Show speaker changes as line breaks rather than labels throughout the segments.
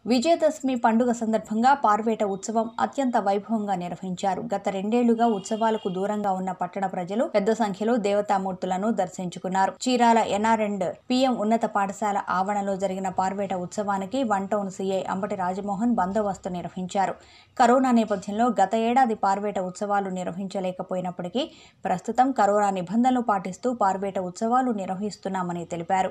విజయదశమి పండుగ సందర్భంగా పార్వేట ఉత్సవం అత్యంత వైభవంగా నిర్వహించారు గత రెండేళ్లుగా ఉత్సవాలకు దూరంగా ఉన్న పట్టణ ప్రజలు పెద్ద సంఖ్యలో దేవతామూర్తులను దర్శించుకున్నారు చీరాల ఎన్ఆర్ అండ్ పిఎం ఉన్నత పాఠశాల ఆవరణలో జరిగిన పార్వేట ఉత్సవానికి one town CI Ambati Rajamohan బందోబస్తు నిర్వహించారు కరోనా నేపథ్యంలో గత ఏడాది పార్వేట ఉత్సవాలు నిర్వహించలేకపోయినప్పటికీ ప్రస్తుతం కరోనా నిబంధనలు పాటిస్తూ పార్వేట ఉత్సవాలు నిర్వహిస్తున్నామని తెలిపారు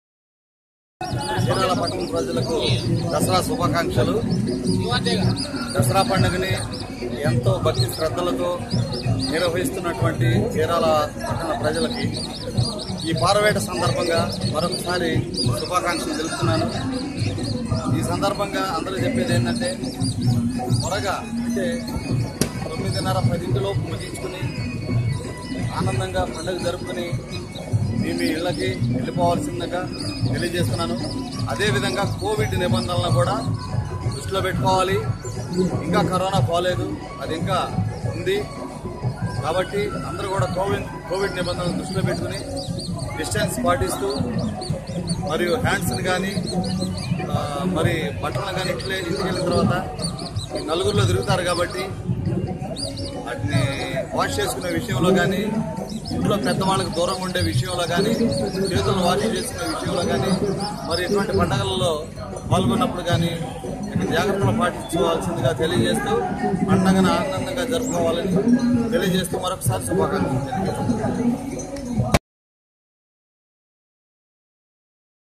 చీరాల పట్టణ ప్రజలకు దసరా శుభాకాంక్షలు దసరా పండుగని ఎంతో భక్తి శ్రద్ధలతో నిర్వహిస్తున్నటువంటి చీరాల పట్టణ ప్రజలకి ఈ పారవేట సందర్భంగా మరొకసారి శుభాకాంక్షలు తెలుపుతున్నాను ఈ సందర్భంగా అందరూ చెప్పేది ఏంటంటే త్వరగా అంటే తొమ్మిదిన్నర పదింటిలోపు ముగించుకుని ఆనందంగా పండుగ జరుపుకుని మీ మీ ఇళ్ళకి వెళ్ళిపోవాల్సిందిగా తెలియజేస్తున్నాను అదేవిధంగా కోవిడ్ నిబంధనలను కూడా దృష్టిలో పెట్టుకోవాలి ఇంకా కరోనా పోలేదు అది ఇంకా ఉంది కాబట్టి అందరూ కూడా కోవిడ్ కోవిడ్ నిబంధనలను దృష్టిలో పెట్టుకుని డిస్టెన్స్ పాటిస్తూ మరియు హ్యాండ్స్ని కానీ మరి బట్టలను కానీ ఇంట్లో ఇంటికి వెళ్ళిన తర్వాత ఈ నలుగురిలో తిరుగుతారు కాబట్టి వాటిని వాష్ చేసుకునే విషయంలో కానీ ఇంట్లో పెద్దవాళ్ళకి దూరంగా ఉండే విషయంలో కానీ చేతులు వాష్ చేసుకునే విషయంలో కానీ మరి ఇటువంటి పండగలలో పాల్గొన్నప్పుడు కానీ ఇక జాగ్రత్తలు పాటించుకోవాల్సిందిగా తెలియజేస్తూ పండగను ఆనందంగా జరుపుకోవాలని తెలియజేస్తూ మరొకసారి శుభాకాంక్షలు తెలియజేస్తున్నాను